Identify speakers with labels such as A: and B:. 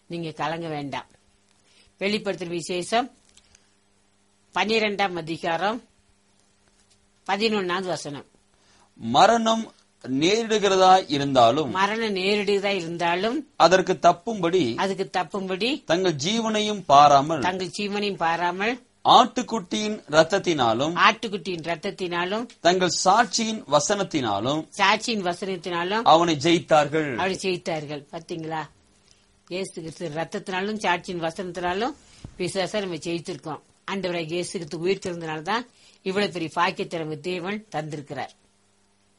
A: நீங்க கலங்க வேண்டாம் வெளிப்படுத்துற விசேஷம் பன்னிரெண்டாம் அதிகாரம் பதினொன்னாவது வசனம்
B: மரணம் நேரிடுகிறதா இருந்தாலும்
A: மரணம் நேரடியதா இருந்தாலும்
B: அதற்கு தப்பும்படி
A: அதுக்கு தப்பும்படி
B: தங்கள் ஜீவனையும் பாராமல்
A: தங்கள் ஜீவனையும் பாராமல்
B: ஆட்டுக்குட்டியின் ரத்தத்தினாலும்
A: ஆட்டுக்குட்டியின் ரத்தத்தினாலும்
B: தங்கள் சாட்சியின் வசனத்தினாலும்
A: சாட்சியின் வசனத்தினாலும்
B: அவனை ஜெயித்தார்கள்
A: அவளை ஜெயித்தார்கள் பாத்தீங்களா இயேசு கிறிஸ்து ரத்தத்தினாலும் சாட்சியின் வசனத்தினாலும் பிசாச நம்ம ஜெயித்திருக்கோம் ஆண்டவரை இயேசு கிறிஸ்து உயிர் தான் இவ்வளவு பெரிய பாக்கியத்தை நமக்கு தேவன் தந்திருக்கிறார்